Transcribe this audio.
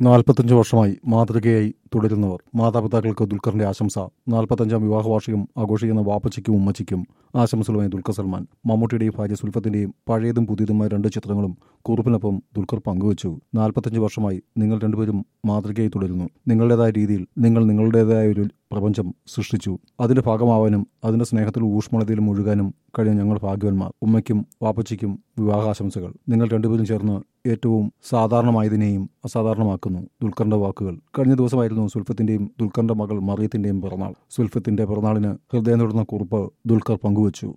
നാൽപ്പത്തഞ്ച് വർഷമായി മാതൃകയായി തുടരുന്നവർ മാതാപിതാക്കൾക്ക് ദുൽഖറിന്റെ ആശംസ നാൽപ്പത്തഞ്ചാം വിവാഹ വാർഷികം ആഘോഷിക്കുന്ന വാപ്പച്ചിക്കും ഉമ്മച്ചിക്കും ആശംസകളുമായി ദുൽഖർ സൽമാൻ മമ്മൂട്ടിയുടെയും ഭാര്യ സുൽഫത്തിന്റെയും പഴയതും പുതിയതുമായ രണ്ട് ചിത്രങ്ങളും കുറിപ്പിനൊപ്പം ദുൽഖർ പങ്കുവച്ചു നാൽപ്പത്തഞ്ച് വർഷമായി നിങ്ങൾ രണ്ടുപേരും മാതൃകയായി തുടരുന്നു നിങ്ങളുടേതായ രീതിയിൽ നിങ്ങൾ നിങ്ങളുടേതായ ഒരു പ്രപഞ്ചം സൃഷ്ടിച്ചു അതിന്റെ ഭാഗമാവാനും അതിന്റെ സ്നേഹത്തിലും ഊഷ്മളതയിലും മുഴുകാനും കഴിഞ്ഞ ഞങ്ങൾ ഭാഗ്യവന്മാർ ഉമ്മയ്ക്കും വാപ്പച്ചിക്കും വിവാഹാശംസകൾ നിങ്ങൾ രണ്ടുപേരും ചേർന്ന് ഏറ്റവും സാധാരണമായതിനെയും അസാധാരണമാക്കുന്നു ദുൽഖറിന്റെ വാക്കുകൾ കഴിഞ്ഞ ദിവസമായിരുന്നു സുൽഫത്തിന്റെയും ദുൽഖറിന്റെ മകൾ മറിയത്തിന്റെയും പിറന്നാൾ സുൽഫത്തിന്റെ പിറന്നാളിന് ഹൃദയം തൊടുന്ന കുറിപ്പ് ദുൽഖർ പങ്കുവച്ചു